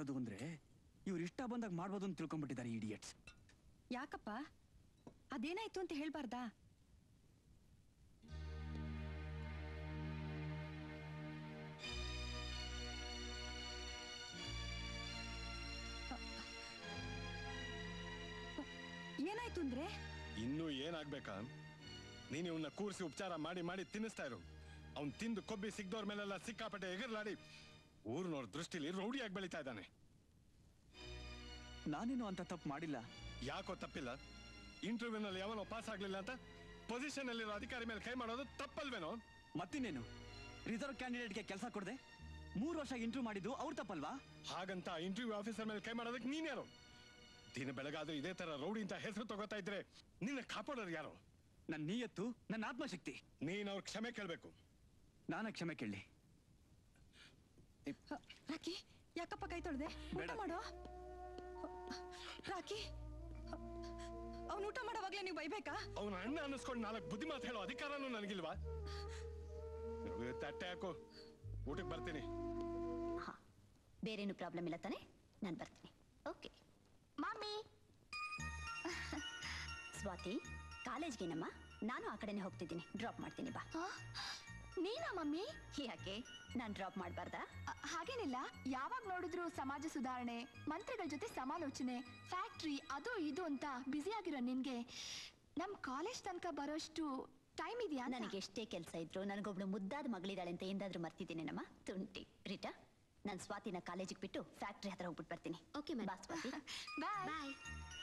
ಇರೋದು ಅಂದ್ರೆ ಇವ್ರು ಇಷ್ಟ ಬಂದಾಗ ಮಾಡ್ಬೋದು ಅಂತ ತಿಳ್ಕೊಂಡ್ಬಿಟ್ಟಿದ್ದಾರೆ ಇಡಿಯಟ್ಸ್ ಯಾಕಪ್ಪ ಅದೇನಾಯ್ತು ಅಂತ ಹೇಳ್ಬಾರ್ದಾ ಏನಾಯ್ತು ಅಂದ್ರೆ ಇನ್ನೂ ಏನಾಗ್ಬೇಕಾ ನೀನು ಇವನ್ನ ಕೂರಿಸಿ ಉಪಚಾರ ಮಾಡಿ ಮಾಡಿ ತಿನ್ನಿಸ್ತಾ ಇರು ಅವ್ನ್ ತಿಂದು ಕೊಬ್ಬಿ ಸಿಗ್ದವ್ರ ಮೇಲೆಲ್ಲ ಸಿಕ್ಕಾಪಟ್ಟೆ ಎಗರ್ಲಾಡಿ ಊರ್ನವ್ರ ದೃಷ್ಟಿಲಿ ರೌಡಿಯಾಗಿ ಬೆಳಿತಾ ಇದ್ದಾನೆ ನಾನೇನು ಅಂತ ತಪ್ಪು ಮಾಡಿಲ್ಲ ಯಾಕೋ ತಪ್ಪಿಲ್ಲ ಇಂಟರ್ವ್ಯೂನಲ್ಲಿ ಯಾವನೋ ಪಾಸ್ ಆಗ್ಲಿಲ್ಲ ಅಂತ ಪೊಸಿಷನ್ ಅಲ್ಲಿರೋ ಅಧಿಕಾರಿ ಮೇಲೆ ಕೈ ಮಾಡೋದು ತಪ್ಪಲ್ವೇನೋ ಮತ್ತಿನ್ನೇನು ರಿಸರ್ವ್ ಕ್ಯಾಂಡಿಡೇಟ್ಗೆ ಕೆಲಸ ಕೊಡದೆ ಮೂರು ವರ್ಷ ಇಂಟರ್ವ್ಯೂ ಮಾಡಿದ್ದು ಅವ್ರ ತಪ್ಪಲ್ವಾ ಹಾಗಂತ ಇಂಟರ್ವ್ಯೂ ಆಫೀಸರ್ ಮೇಲೆ ಕೈ ಮಾಡೋದಕ್ಕೆ ನೀನ್ಯಾರು ದಿನ ಬೆಳಗಾದ್ರೆ ಇದೇ ತರ ರೌಡಿ ಅಂತ ಹೆಸರು ತಗೋತಾ ಇದ್ರೆ ನಿನ್ನ ಕಾಪಾಡೋರು ಯಾರು ನನ್ನ ನೀಯತ್ತು ನನ್ನ ಆತ್ಮಶಕ್ತಿ ನೀನ್ ಅವ್ರ ಕ್ಷಮೆ ಕೇಳ್ಬೇಕು ನಾನ ಕ್ಷಮೆ ಕೇಳಲಿ ಹ, ರಾಕಿ ಯಾಕಪ್ಪ ಕೈ ತೊಳ್ದೆ ಊಟ ಬೇಡ. ಮಾಡೋ ರಾಕಿ ಅವನು ಊಟ ಮಾಡೋವಾಗ್ಲೇ ನೀವು ಬೈಬೇಕಾ ಅವನ ಅಣ್ಣ ಅನ್ನಿಸ್ಕೊಂಡು ನಾಲ್ಕು ಬುದ್ಧಿ ಮಾತು ಹೇಳೋ ಅಧಿಕಾರನೂ ನನಗಿಲ್ವಾ ತಟ್ಟೆ ಹಾಕು ಊಟಕ್ಕೆ ಬರ್ತೀನಿ ಹಾ ಬೇರೇನು ಪ್ರಾಬ್ಲಮ್ ಇಲ್ಲ ತಾನೆ ನಾನು ಬರ್ತೀನಿ ಓಕೆ ಮಾಮಿ ಸ್ವಾತಿ ಕಾಲೇಜ್ಗೇನಮ್ಮ ನಾನು ಆ ಕಡೆನೆ ಹೋಗ್ತಿದ್ದೀನಿ ಡ್ರಾಪ್ ಮಾಡ್ತೀನಿ ಬಾ ನೀನಾ ಮಮ್ಮಿ ಯಾಕೆ ನಾನು ಡ್ರಾಪ್ ಮಾಡಬಾರ್ದಾ ಅ- ಹಾಗೇನಿಲ್ಲ ಯಾವಾಗ ನೋಡಿದ್ರು ಸಮಾಜ ಸುಧಾರಣೆ ಮಂತ್ರಿಗಳ ಜೊತೆ ಸಮಾಲೋಚನೆ ಫ್ಯಾಕ್ಟ್ರಿ ಅದು ಇದು ಅಂತ ಬ್ಯುಸಿ ಆಗಿರೋ ನಿನ್ಗೆ ನಮ್ ಕಾಲೇಜ್ ತನಕ ಬರೋಷ್ಟು ಟೈಮ್ ಇದೆಯಾ ಅಂತ? ನನಗೆ ಎಷ್ಟೇ ಕೆಲಸ ಇದ್ರು ನನಗೊಬ್ಳು ಮುದ್ದಾದ ಮಗಳಿದ್ದಾಳೆ ಅಂತ ಎಂದಾದ್ರೂ ಮರ್ತಿದ್ದೀನೇನಮ್ಮ ತುಂಟಿ ರೀಟಾ ನಾನು ಸ್ವಾತಿನ ಕಾಲೇಜಿಗೆ ಬಿಟ್ಟು ಫ್ಯಾಕ್ಟ್ರಿ ಹತ್ರ ಹೋಗ್ಬಿಟ್ಟು ಬರ್ತೀನಿ ಓಕೆ ಬಾ ಸ್ವಾತಿ ಬಾಯ್ ಬಾಯ್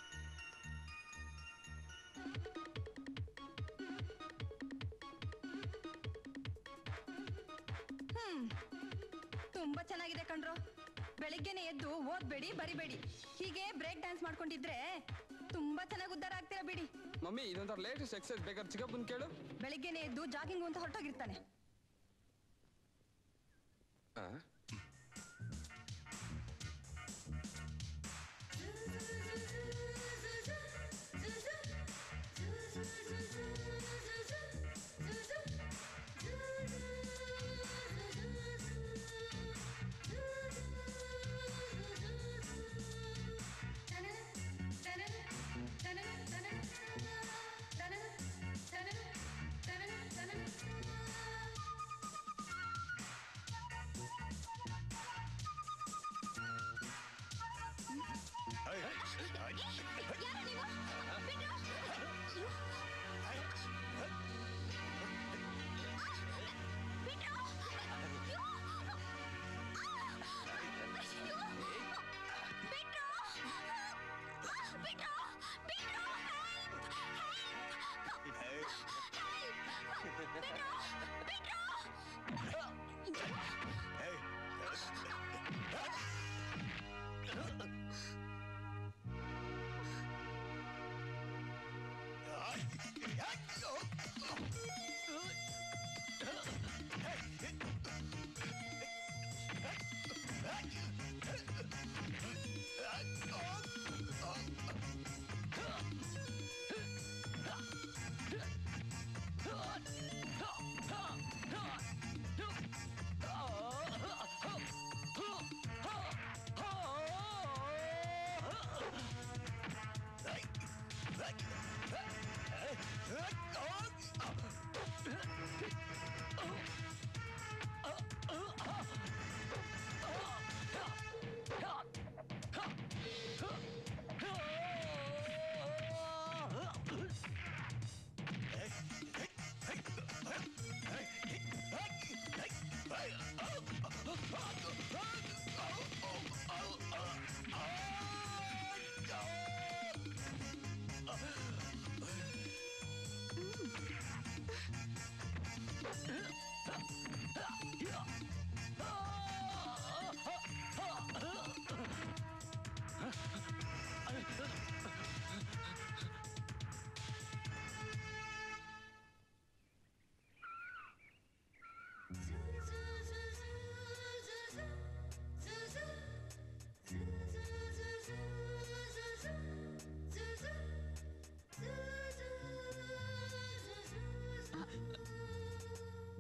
ತುಂಬಾ ಚೆನ್ನಾಗಿದೆ ಕಣ್ರೋ ಬೆಳಿಗ್ಗೆನೆ ಎದ್ದು ಓದ್ಬೇಡಿ ಬರಿಬೇಡಿ ಹೀಗೆ ಬ್ರೇಕ್ ಡ್ಯಾನ್ಸ್ ಮಾಡ್ಕೊಂಡಿದ್ರೆ ತುಂಬಾ ಚೆನ್ನಾಗಿ ಉದ್ಧಾರ ಆಗ್ತೀರಾ ಬಿಡಿ ಮಮ್ಮಿ ಇದೊಂಥರ ಲೇಟೆಸ್ಟ್ ಎಕ್ಸೈಸ್ ಬೇಕಾದ್ರೆ ಚಿಕ್ಕಪ್ಪನ್ ಕೇಳು ಬೆಳಿಗ್ಗೆನೆ ಎದ್ದು ಜಾಗಿಂಗ್ ಅಂತ ಹೊರಟೋಗಿರ್ತಾನೆ ಆ?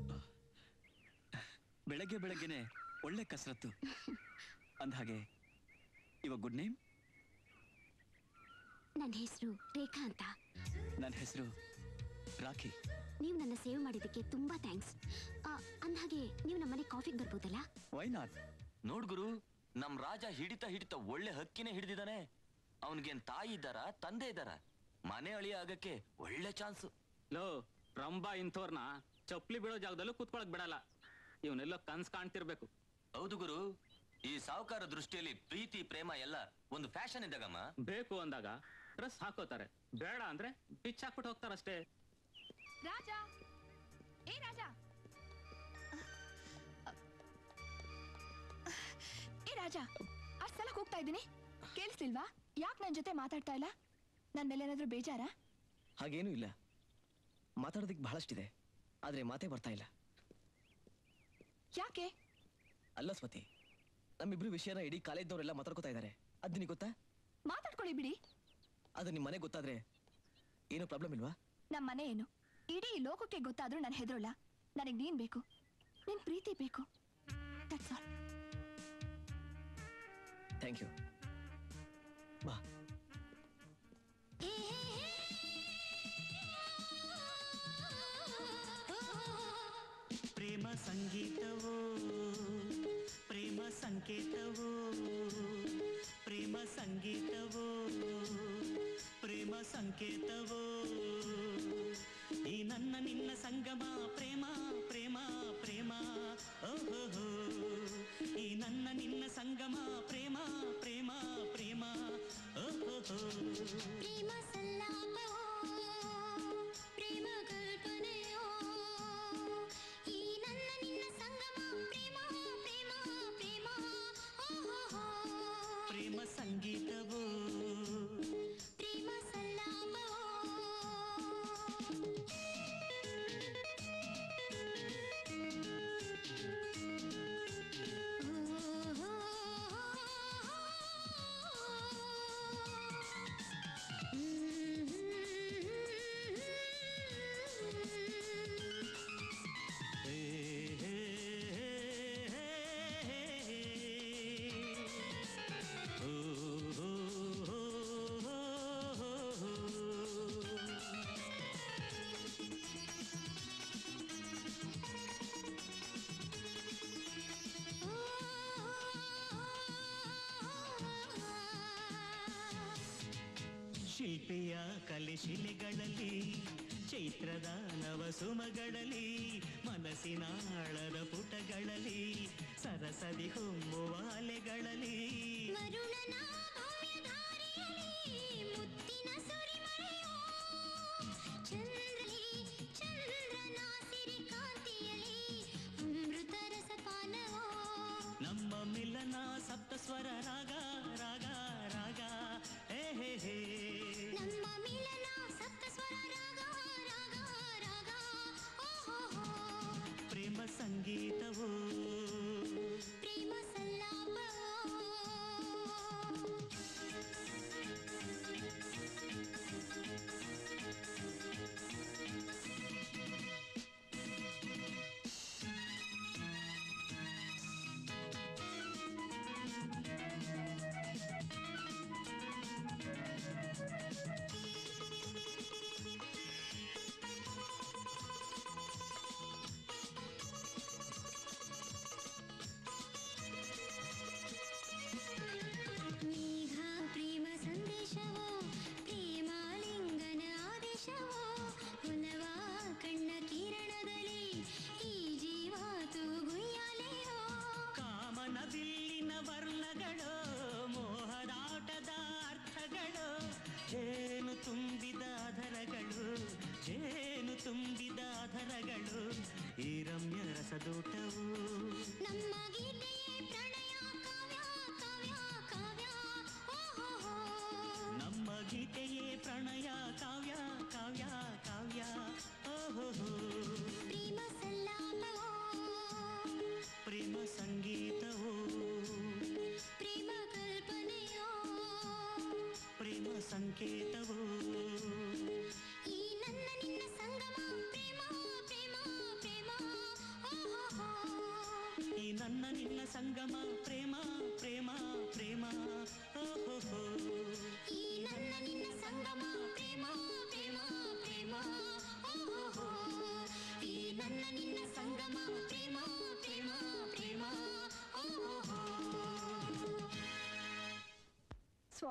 ಬೆಳಗ್ಗೆ ಬೆಳಗ್ಗೆನೆ ಒಳ್ಳೆ ಕಸರತ್ತು ಅಂದ್ಹಾಗೆ ಇವ ಗುಡ್ ನೇಮ್ ನನ್ನ ಹೆಸರು ರೇಖಾ ಅಂತ ನನ್ನ ಹೆಸರು ರಾಖಿ ನೀವು ನನ್ನ ಸೇವ್ ಮಾಡಿದ್ದಕ್ಕೆ ತುಂಬಾ ಥ್ಯಾಂಕ್ಸ್ ಅಂದ್ಹಾಗೆ ನೀವು ನಮ್ಮನೆ ಕಾಫಿಗೆ ಬರ್ಬೋದಲ್ಲ ವೈ ನಾಟ್ ನೋಡ್ ಗುರು ನಮ್ ರಾಜ ಹಿಡಿತ ಹಿಡಿತ ಒಳ್ಳೆ ಹಕ್ಕಿನೇ ಹಿಡಿದಿದ್ದಾನೆ ಅವನಿಗೇನ್ ತಾಯಿ ಇದ್ದಾರ ತಂದೆ ಇದ್ದಾರ ಮನೆ ಅಳಿಯ ಆಗಕ್ಕೆ ಒಳ್ಳೆ ಚಾನ್ಸ್ ಲೋ ರಂಬಾ ಇಂಥವ್ರನ್ನ ಚಪ್ಪಲಿ ಬೀಳೋ ಜಾಗದಲ್ಲೂ ಕೂತ್ಕೊಳಕ್ ಬಿಡಲ್ಲ ಇವನೆಲ್ಲೋ ಕನ್ಸ್ ಕಾಣ್ತಿರ್ಬೇಕು ಹೌದು ಗುರು ಈ ಸಾವುಕಾರ ದೃಷ್ಟಿಯಲ್ಲಿ ಪ್ರೀತಿ ಪ್ರೇಮ ಎಲ್ಲ ಒಂದು ಫ್ಯಾಷನ್ ಇದ್ದಾಗಮ್ಮ ಬೇಕು ಅಂದಾಗ ಡ್ರೆಸ್ ಹಾಕೋತಾರೆ ಬೇಡ ಅಂದ್ರೆ ಪಿಚ್ ಹಾಕ್ಬಿಟ್ಟು ಹೋಗ್ತಾರಷ್ಟೇ ರಾಜ ಏ ರಾಜ ಏ ರಾಜ ಅಷ್ಟ್ ಸಲ ಹೋಗ್ತಾ ಇದ್ದೀನಿ ಕೇಳಿಸ್ಲಿಲ್ವಾ ಯಾಕೆ ನನ್ನ ಜೊತೆ ಮಾತಾಡ್ತಾ ಇಲ್ಲ ನನ್ ಮೇಲೆ ಏನಾದ್ರೂ ಬೇಜಾರಾ ಹಾಗೇನೂ ಇಲ್ಲ ಮಾತಾಡೋದಕ್ಕೆ ಬಹಳಷ್ಟಿದೆ ಆದರೆ ಮಾತೇ ಬರ್ತಾ ಇಲ್ಲ ಯಾಕೆ ಅಲ್ಲ ಸ್ಮತಿ ನಮ್ಮಿಬ್ರು ವಿಷಯನ ಇಡೀ ಕಾಲೇಜ್ನವರೆಲ್ಲ ಮಾತಾಡ್ಕೋತಾ ಇದ್ದಾರೆ ಅದು ನಿನಗೆ ಗೊತ್ತಾ ಮಾತಾಡ್ಕೊಳ್ಳಿ ಬಿಡಿ ಅದು ಅದು ನಿಮ್ಮ ಮನೆಗೆ ಗೊತ್ತಾದ್ರೆ ಏನೂ ಪ್ರಾಬ್ಲಮ್ ಇಲ್ವಾ ನಮ್ಮ ಮನೆ ಏನು ಇಡೀ ಲೋಕಕ್ಕೆ ಗೊತ್ತಾದ್ರೂ ನಾನು ಹೆದರೋಲ್ಲ ನನಗೆ ನೀನ್ ಬೇಕು ನಿನ್ ಪ್ರೀತಿ ಬೇಕು ದಟ್ಸ್ ಆಲ್ ಥ್ಯಾಂಕ್ ಯು ಬಾ ಪ್ರೇಮ ಸಂಗೀತವೋ ಪ್ರೇಮ ಸಂಕೇತವೋ ಪ್ರೇಮ ಸಂಗೀತವೋ ಪ್ರೇಮ ಸಂಕೇತವೋ ಈ ನನ್ನ ನಿನ್ನ ಸಂಗಮ ಪ್ರೇಮ ಪ್ರೇಮ ಪ್ರೇಮ ಓಹೋ ಈ ನನ್ನ ನಿನ್ನ ಸಂಗಮ ಪ್ರೇಮ ಪ್ರೇಮ ಪ್ರೇಮ ಓಹೋ ಪ್ರೇಮ ಸಲ್ಲಾಪವೋ ಪ್ರೇಮ ಕಲ್ಪನೆಯೋ ಈ ನನ್ನ ನಿನ್ನ ಸಂಗಮ ಪ್ರೇಮ ಪ್ರೇಮ ಪ್ರೇಮ ಓಹೋ ಪ್ರೇಮ ಸಂಗೀತವೋ ಪ್ರೇಮ ಸಲ್ಲಾಪವೋ ಹೇ, ಹೇ, ಹೇ, ಹೇ, ಹೇ. ಓ, ಓ, ಓ, ಓ, ಓ, ಓ. ಶಿಲ್ಪಿಯ ಕಲೆ ಶಿಲೆಗಳಲ್ಲಿ ಚೈತ್ರದ ನವಸುಮಗಳಲ್ಲಿ ಮನಸ್ಸಿನ ಆಳದ ಪುಟಗಳಲ್ಲಿ ಸರಸದಿ ಹೊಮ್ಮುವ ಅಲೆಗಳಲ್ಲಿ ವರುಣನ ಭವ್ಯಧಾರೆಯಲ್ಲಿ ಮುತ್ತಿನ ಸುರಿಮಳೆಯೋ ಚಂದ್ರಲಿ ಚಂದ್ರನ ಸಿರಿಕಾಂತಿಯಲ್ಲಿ ಅಮೃತ ರಸಪಾನವೋ ನಮ್ಮ ಮಿಲನ ಸಪ್ತ ಸ್ವರ ರಾಗ ರಾಗ ರಾಗ ಹೇ ಹೇ ಹೇ ನಮ್ಮ ಮಿಲನ ಸಪ್ತ ಸ್ವರ ರಾಗ ರಾಗ ರಾಗ ಓಹೋ ಪ್ರೇಮ ಸಂಗೀತವೋ ಪ್ರೇಮ ಸಲ್ಲಾಪವೋ ಮೇಘ ಪ್ರೇಮ ಸಂದೇಶವೋ ಪ್ರೇಮಾಲಿಂಗನ ಆದೇಶವೋ ಹುನವ ಕಣ್ಣ ಕಿರಣದಲ್ಲಿ ಈ ಜೀವ ತೂಗುಯ್ಯಾಲೆಯೋ ಕಾಮನ ಬಿಲ್ಲಿನ ವರ್ಣಗಳು ಮೋಹದಾಟದ ಅರ್ಥಗಳು ಜೇನು ತುಂಬಿದ ಧರಗಳು ಜೇನು ತುಂಬಿದ ಧರಗಳು ಈ ರಮ್ಯ ರಸದೋಟವು ನಮ್ಮ ಗೀತೆಯೇ ಪ್ರಣಯ ಕಾವ್ಯ ಕಾವ್ಯ ಕಾವ್ಯ ಓಹೋ ನಮ್ಮ ಗೀತೆಯೇ ಪ್ರಣಯ ಕಾವ್ಯ ಕಾವ್ಯ ಕಾವ್ಯ ಓಹೋ ಪ್ರೇಮ ಸಲ್ಲಾಪವೋ ಪ್ರೇಮ ಸಂಗೀತವೋ ಪ್ರೇಮ ಕಲ್ಪನೆಯೋ ಪ್ರೇಮ ಸಂಕೇತವೋ ಈ ನನ್ನ ನಿನ್ನ ಸಂಗಮ ಪ್ರೇಮ ಪ್ರೇಮ ಪ್ರೇಮ ಓಹೋ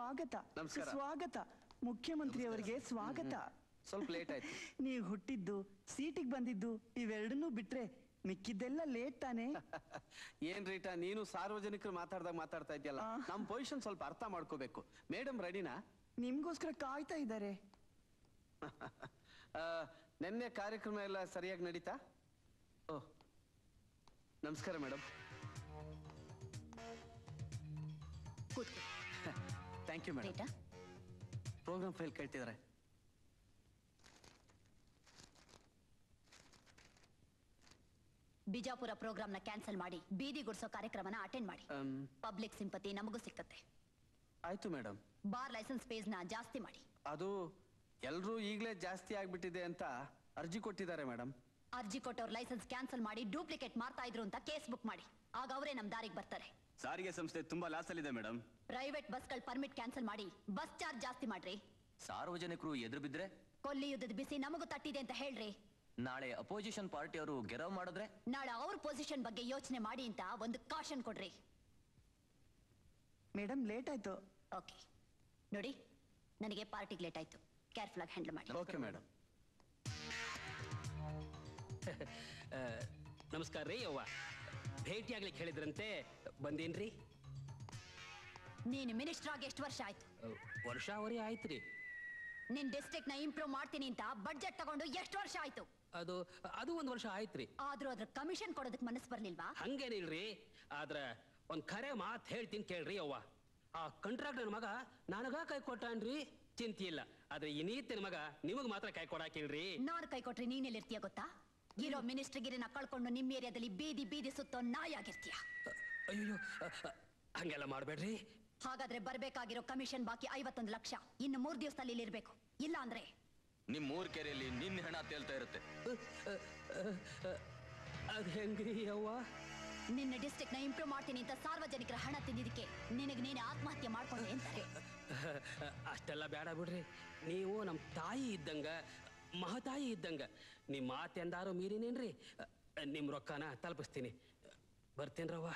ಸ್ವಾಗತ ನಮಸ್ಕಾರ. ಸ್ವಾಗತ ಮುಖ್ಯಮಂತ್ರಿಯವರಿಗೆ ಸ್ವಾಗತ ಸ್ವಲ್ಪ ಲೇಟ್ ಆಯ್ತು ನೀವು ಹುಟ್ಟಿದ್ದು ಸೀಟಿಗೆ ಬಂದಿದ್ದು ಇವೆರಡನ್ನೂ ಬಿಟ್ರೆ ಮಿಕ್ಕಿದ್ದೆಲ್ಲ ಲೇಟ್ ತಾನೇ ಏನ್ ರೀಟಾ ನೀನು ಸಾರ್ವಜನಿಕರು ಮಾತಾಡ್ದಾಗ ಮಾತಾಡ್ತಾ ಇದೆಯಲ್ಲ ನಮ್ ಪೊಸಿಷನ್ ಸ್ವಲ್ಪ ಅರ್ಥ ಮಾಡ್ಕೋಬೇಕು ಮೇಡಮ್ ರೆಡಿನಾ ನಿಮ್ಗೋಸ್ಕರ ಕಾಯ್ತಾ ಇದ್ದಾರೆ ನಿನ್ನೆ ಕಾರ್ಯಕ್ರಮ ಎಲ್ಲ ಸರಿಯಾಗಿ ನಡೀತಾ ಓ ನಮಸ್ಕಾರ ಮೇಡಮ್ ಕೂತ್ಕೊ thank you madam Rita program file ಕೇಳ್ತಿದ್ದಾರೆ ಬಿಜಾಪುರ ಪ್ರೋಗ್ರಾಮ್ನ ಕ್ಯಾನ್ಸಲ್ ಮಾಡಿ ಬೀದಿ ಗುಡ್ಸೋ ಕಾರ್ಯಕ್ರಮನ ಅಟೆಂಡ್ ಮಾಡಿ ಅಮ್, ಪಬ್ಲಿಕ್ ಸಿಂಪತಿ ನಮಗೂ ಸಿಕ್ಕತ್ತೆ ಆಯ್ತು ಮೇಡಮ್ ಬಾರ್ ಲೈಸೆನ್ಸ್ ಪೇಜ್ನ ಜಾಸ್ತಿ ಮಾಡಿ ಅದು ಎಲ್ರೂ ಈಗಲೇ ಜಾಸ್ತಿ ಆಗ್ಬಿಟ್ಟಿದೆ ಅಂತ ಅರ್ಜಿ ಕೊಟ್ಟಿದ್ದಾರೆ ಮೇಡಮ್ ಅರ್ಜಿ ಕೊಟ್ಟವ್ರ ಲೈಸೆನ್ಸ್ ಕ್ಯಾನ್ಸಲ್ ಮಾಡಿ ಡೂಪ್ಲಿಕೇಟ್ ಮಾಡ್ತಾ ಇದ್ರು ಅಂತ ಕೇಸ್ ಬುಕ್ ಮಾಡಿ ಆಗ ಅವರೇ ನಮ್ ದಾರಿಗೆ ಬರ್ತಾರೆ ಸಾರಿಗೆ ಸಂಸ್ಥೆ ತುಂಬಾ ಲಾಸ್ ಅಲ್ಲಿದೆ ಮೇಡಮ್ ಪ್ರೈವೇಟ್ ಬಸ್ಗಳ ಪರ್ಮಿಟ್ ಕ್ಯಾನ್ಸಲ್ ಮಾಡಿ ಬಸ್ ಚಾರ್ಜ್ ಜಾಸ್ತಿ ಮಾಡ್ರಿ ಸಾರ್ವಜನಿಕರು ಎದುರು ಬಿದ್ರೆ ಕೊಲ್ಲಿ ಯುದ್ಧದ ಬಿಸಿ ನಮಗೂ ತಟ್ಟಿದೆ ಅಂತ ಹೇಳ್ರಿ ನಾಳೆ ಅಪೋಸಿಷನ್ ಪಾರ್ಟಿಯವರು ಗೆರವ್ ಮಾಡಿದ್ರೆ ನಾಳೆ ಅವ್ರ ಪೊಸಿಷನ್ ಬಗ್ಗೆ ಯೋಚನೆ ಮಾಡಿ ಅಂತ ಒಂದು ಕಾಶನ್ ಕೊಡ್ರಿ ಮೇಡಮ್ ಲೇಟ್ ಆಯ್ತು ಓಕೆ ನೋಡಿ ನನಗೆ ಪಾರ್ಟಿಗೆ ಲೇಟ್ ಆಯ್ತು ಕೇರ್ಫುಲ್ ಆಗಿ ಹ್ಯಾಂಡಲ್ ಮಾಡಿ ಓಕೆ ಮೇಡಮ್ ನಮಸ್ಕಾರ ರೀ ಅವ್ವ ಭೇಟಿಯಾಗ್ಲಿಕ್ಕೆ ಹೇಳಿದ್ರಂತೆ ಬಂದೇನ್ರಿ ನೀನು ಮಿನಿಸ್ಟರ್ ಆಗಿ ಎಷ್ಟು ವರ್ಷ ಆಯ್ತು ವರ್ಷಾವರಿ ಆಯ್ತ್ರಿ ನಿನ್ ಡಿಸ್ಟ್ರಿಕ್ಟ್ ನ ಇಂಪ್ರೂವ್ ಮಾಡ್ತೀನಿ ಅಂತ ಬಡ್ಜೆಟ್ ತಗೊಂಡು ಎಷ್ಟು ವರ್ಷ ಆಯ್ತು ಅದು ಅದು ಒಂದ್ ವರ್ಷ ಆಯ್ತ್ರಿ ಆದ್ರೂ ಅದ್ರ ಕಮಿಷನ್ ಕೊಡೋದಕ್ಕೆ ಮನಸ್ಸು ಬರ್ಲಿಲ್ವಾ ಹಂಗೇನಿಲ್ರಿ ಆದ್ರ ಒಂದ್ ಖರೆ ಮಾತ್ ಹೇಳ್ತೀನಿ ಕೇಳ್ರಿ ಅವ್ವ ಆ ಕಂಟ್ರಾಕ್ಟರ್ ಮಗ ನನಗ ಕೈ ಕೊಟ್ಟಾನ್ರಿ ಚಿಂತೆ ಇಲ್ಲ ಆದ್ರೆ ಈ ನೀತಿನ ಮಗ ನಿಮಗ್ ಮಾತ್ರ ಕೈ ಕೊಡಾಕಿಲ್ರಿ ನಾನು ಕೈ ಕೊಟ್ರೆ ನೀನೆಲ್ಲಿರ್ತೀಯ ಗೊತ್ತಾ ಇರೋ ಮಿನಿಸ್ಟರ್ ಗಿರಿನ ಕಳ್ಕೊಂಡು ನಿಮ್ಮ ಏರಿಯಾದಲ್ಲಿ ಬೀದಿ ಬೀದಿ ಸುತ್ತೋ ನಾಯಿ ಆಗಿರ್ತೀಯ ಅಯ್ಯೋ ಹಂಗೆಲ್ಲ ಮಾಡ್ಬೇಡ್ರಿ ಹಾಗಾದ್ರೆ ಬರ್ಬೇಕಾಗಿರೋ ಕಮಿಷನ್ ಬಾಕಿ ಐವತ್ತೊಂದು ಲಕ್ಷ ಇನ್ನು ಮೂರ್ ದಿವಸದಲ್ಲಿ ಇಲ್ಲಿ ಇರ್ಬೇಕು ಇಲ್ಲ ಅಂದ್ರೆ ನಿಮ್ ಮೂರ್ ಕೆರೆಯಲ್ಲಿ ನಿನ್ನ ಹೆಣ ತೇಲ್ತಾ ಇರುತ್ತೆ ಅದ್ ಹೆಂಗ್ರಿ ಅವ್ವ ನಿನ್ನ ಡಿಸ್ಟ್ರಿಕ್ಟ್ ನ ಇಂಪ್ರೂವ್ ಮಾಡ್ತೀನಿ ಅಂತ ಸಾರ್ವಜನಿಕರ ಹಣ ತಿಂದಿದ್ದಕ್ಕೆ ನಿನಗೆ ನೀನೆ ಆತ್ಮಹತ್ಯೆ ಮಾಡ್ಕೊಂಡೆ ಅಂತಾರೆ ಅಷ್ಟೆಲ್ಲ ಬೇಡ ಬಿಡ್ರಿ ನೀವು ನಮ್ಮ ತಾಯಿ ಇದ್ದಂಗ ಮಹತಾಯಿ ಇದ್ದಂಗ ನಿಮ್ಮ ಮಾತೆಂದಾರು ಮೀರಿನೇನ್ರಿ ನಿಮ್ ರೊಕ್ಕನ ತಲುಪಿಸ್ತೀನಿ ಬರ್ತೇನ್ರವ್ವ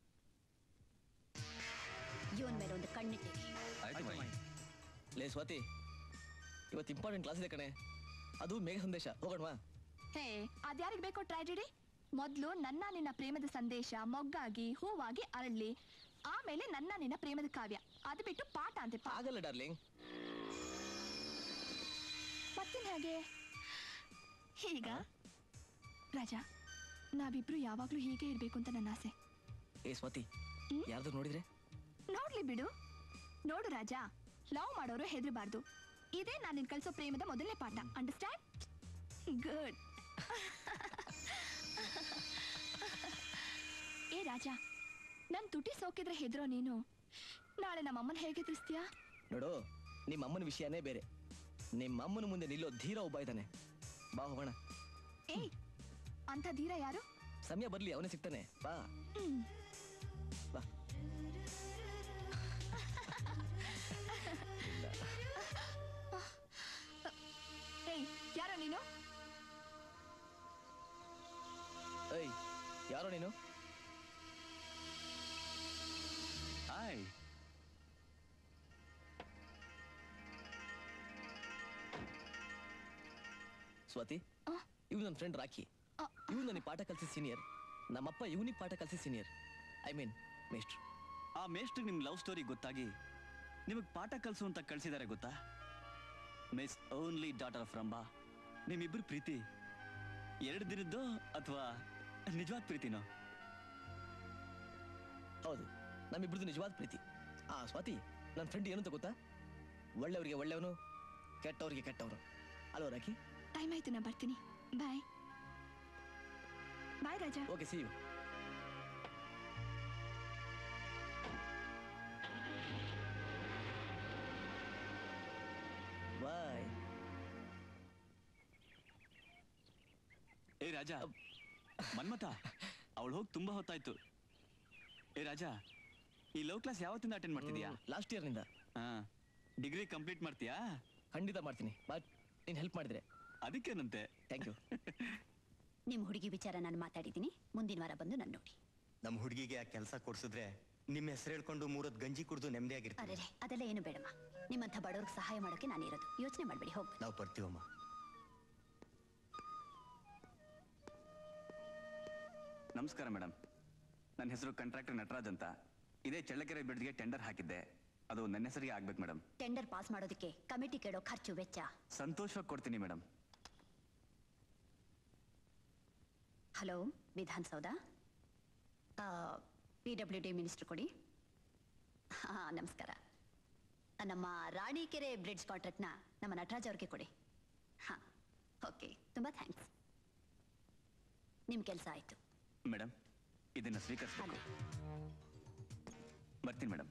ಇವನ್ ಮೇಲೆ ಒಂದು ಕಣ್ಣಿಟ್ಟಿರಿ ಲೇ ಸ್ವಾತಿ ಇವತ್ತು ಇಂಪಾರ್ಟೆಂಟ್ ಕ್ಲಾಸ್ ಇದೆ ಕಣೆ ಅದು ಮೇಘ ಸಂದೇಶ ಹೋಗೋಣವಾ ಹೇ ಅದ್ಯಾರಿಗೆ ಬೇಕೋ ಟ್ರಾಜಿಡಿ ಮೊದ್ಲು ನನ್ನ ನಿನ್ನ ಪ್ರೇಮದ ಸಂದೇಶ ಮೊಗ್ಗಾಗಿ ಹೂವಾಗಿ ಅರಳಿ ಆಮೇಲೆ ನನ್ನ ನಿನ್ನ ಪ್ರೇಮದ ಕಾವ್ಯ ಅದು ಬಿಟ್ಟು ಪಾಠ ಅಂತೆ ಆಗಲ್ಲ ಡಾರ್ಲಿಂಗ್ ಮತ್ತಿನ್ ಹೇಗೆ ಹೀಗ ರಾಜಾ ನಾವಿಬ್ರು ಯಾವಾಗ್ಲೂ ಹೀಗೆ ಇರ್ಬೇಕು ಅಂತ ನನ್ನ ಆಸೆ ಏ ಸ್ವಾತಿ ಯಾರ್ದು ನೋಡಿದ್ರೆ ನೋಡ್ಲಿ ಬಿಡು ನೋಡು ರಾಜಾ ಲವ್ ಮಾಡೋರು ಹೆದರಬಾರ್ದು ಇದೇ ನಾನು ನಿನ್ ಕಳ್ಸೋ ಪ್ರೇಮದ ಮೊದಲನೇ ಪಾಠ ಅಂಡರ್ಸ್ಟ್ಯಾಂಡ್ ಗುಡ್ ಏ ರಾಜಾ ನನ್ ತುಟಿ ಸೋಕಿದ್ರೆ ಹೆದರೋ ನೀನು ನಾಳೆ ನಮ್ಮಮ್ಮನ ಹೇಗೆ ಎದುರಿಸ್ತೀಯಾ ನೋಡು ನಿಮ್ಮ ಅಮ್ಮನ ವಿಷಯನೇ ಬೇರೆ ನಿಮ್ಮ ಅಮ್ಮನ ಮುಂದೆ ನಿಲ್ಲೋ ಧೀರ ಒಬ್ಬ ಇದ್ದಾನೆ ಬಾ ಹೋಗೋಣ ಏಯ್ ಅಂಥ ಧೀರ ಯಾರು ಸಮಯ ಬರ್ಲಿ ಅವನೇ ಸಿಗ್ತಾನೆ ಬಾ ಹ್ಮ್. ಬಾ ಏಯ್ ಯಾರೋ ನೀನು ಏಯ್ ಯಾರೋ ನೀನು ಹಾಯ್ ಸ್ವಾತಿ ಇವ್ ನನ್ನ ಫ್ರೆಂಡ್ ರಾಖಿ ಇವ್ ನನಗೆ ಪಾಠ ಕಲಿಸಿ ಸೀನಿಯರ್ ನಮ್ಮಪ್ಪ ಇವನಿಗೆ ಪಾಠ ಕಲಿಸಿ ಸೀನಿಯರ್ ಐ ಮೀನ್ ಮೇಷ್ಟ್ರು ಆ ಮೇಷ್ಟ್ರಿಗೆ ನಿಮ್ ಲವ್ ಸ್ಟೋರಿ ಗೊತ್ತಾಗಿ ನಿಮಗೆ ಪಾಠ ಕಲಿಸು ಅಂತ ಕಳ್ಸಿದ್ದಾರೆ ಗೊತ್ತಾ miss only daughter of Rambha ನಿಮ್ಮಿಬ್ರು ಪ್ರೀತಿ ಎರಡು ದಿನದ್ದು ಅಥವಾ ನಿಜವಾದ ಪ್ರೀತಿನೋ ಹೌದು ನಮ್ಮಿಬ್ರದ್ದು ನಿಜವಾದ ಪ್ರೀತಿ ಆ ಸ್ವಾತಿ ನನ್ನ ಫ್ರೆಂಡ್ ಏನು ಅಂತ ಗೊತ್ತಾ ಒಳ್ಳೆಯವರಿಗೆ ಒಳ್ಳೆಯವನು ಕೆಟ್ಟವ್ರಿಗೆ ಕೆಟ್ಟವನು ಅಲ್ವ ರಾಖಿ ಟೈಮ್ ಆಯ್ತು ನಾ ಬರ್ತೀನಿ bye bye Raja okay see you bye ಏ ರಾಜ ಮನ್ಮತ ಅವಳು ಹೋಗಿ ತುಂಬಾ ಹೊತ್ತಾಯ್ತು ಏ ರಾಜ ಈ ಲವ್ ಕ್ಲಾಸ್ ಯಾವತ್ತಿಂದ ಅಟೆಂಡ್ ಮಾಡ್ತಿದ್ಯಾ ಲಾಸ್ಟ್ ಇಯರ್ನಿಂದ ಹಾ ಡಿಗ್ರಿ ಕಂಪ್ಲೀಟ್ ಮಾಡ್ತೀಯಾ ಖಂಡಿತ ಮಾಡ್ತೀನಿ ಬಟ್ ನೀನು ಹೆಲ್ಪ್ ಮಾಡಿದ್ರೆ ಅದಕ್ಕೇನಂತೆ ಥ್ಯಾಂಕ್ ಯು ನಿಮ್ ಹುಡುಗಿ ವಿಚಾರ ನಾನು ಮಾತಾಡಿದ್ದೀನಿ ಮುಂದಿನ ವಾರ ಬಂದು ನಾನು ನೋಡಿ ನಮ್ಮ ಹುಡುಗಿಗೆ ಆ ಕೆಲಸ ಕೊಡ್ಸಿದ್ರೆ ನಿಮ್ಮ ಹೆಸರು ಹೇಳ್ಕೊಂಡು ಮೂರೊತ್ತು ಗಂಜಿ ಕುಡಿದು ನೆಮ್ಮದಿಯಾಗಿರ್ತೀವಿ ಅರೆ ಅದೆಲ್ಲ ಏನು ಬೇಡಮ್ಮ ನಿಮ್ಮಂಥ ಬಡವ್ರಿಗೆ ಸಹಾಯ ಮಾಡೋಕೆ ನಾನಿರೋದು ಯೋಚನೆ ಮಾಡಬೇಡಿ ಹೋಗಿ ನಾವು ಬರ್ತೀವಮ್ಮ ನಮಸ್ಕಾರ ಮೇಡಮ್ ನನ್ನ ಹೆಸರು ಕಾಂಟ್ರಾಕ್ಟರ್ ನಟರಾಜ್ ಅಂತ ಇದೇ ಚಳ್ಳಕೆರೆ ಬ್ರಿಡ್ಜ್ಗೆ ಟೆಂಡರ್ ಹಾಕಿದ್ದೆ ಅದು ನನ್ನ ಹೆಸರಿಗೆ ಆಗ್ಬೇಕು ಮೇಡಮ್ ಟೆಂಡರ್ ಪಾಸ್ ಮಾಡೋದಕ್ಕೆ ಕಮಿಟಿ ಕೇಳೋ ಖರ್ಚು ವೆಚ್ಚ ಸಂತೋಷವಾಗಿ ಕೊಡ್ತೀನಿ madam hello Vidhana Soudha P W D ಮಿನಿಸ್ಟ್ರು ಕೊಡಿ ಹಾಂ ನಮಸ್ಕಾರ ಆ, ನಮ್ಮ ರಾಣಿಕೆರೆ ಬ್ರಿಡ್ಜ್ ಕಾಂಟ್ರಾಕ್ಟ್ನ ನಮ್ಮ ನಟರಾಜ್ ಅವ್ರಿಗೆ ಕೊಡಿ ಹಾಂ ಓಕೆ ತುಂಬ ಥ್ಯಾಂಕ್ಸ್ ನಿಮ್ಮ ಕೆಲಸ ಆಯಿತು ಮೇಡಮ್ ಇದನ್ನ ಸ್ವೀಕರಿಸಬೇಕು ಬರ್ತೀನಿ ಮೇಡಮ್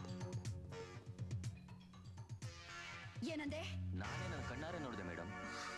ಏನಂದೆ ನಾನೇ ನನ್ನ ಕಣ್ಣಾರೆ ನೋಡಿದೆ ಮೇಡಮ್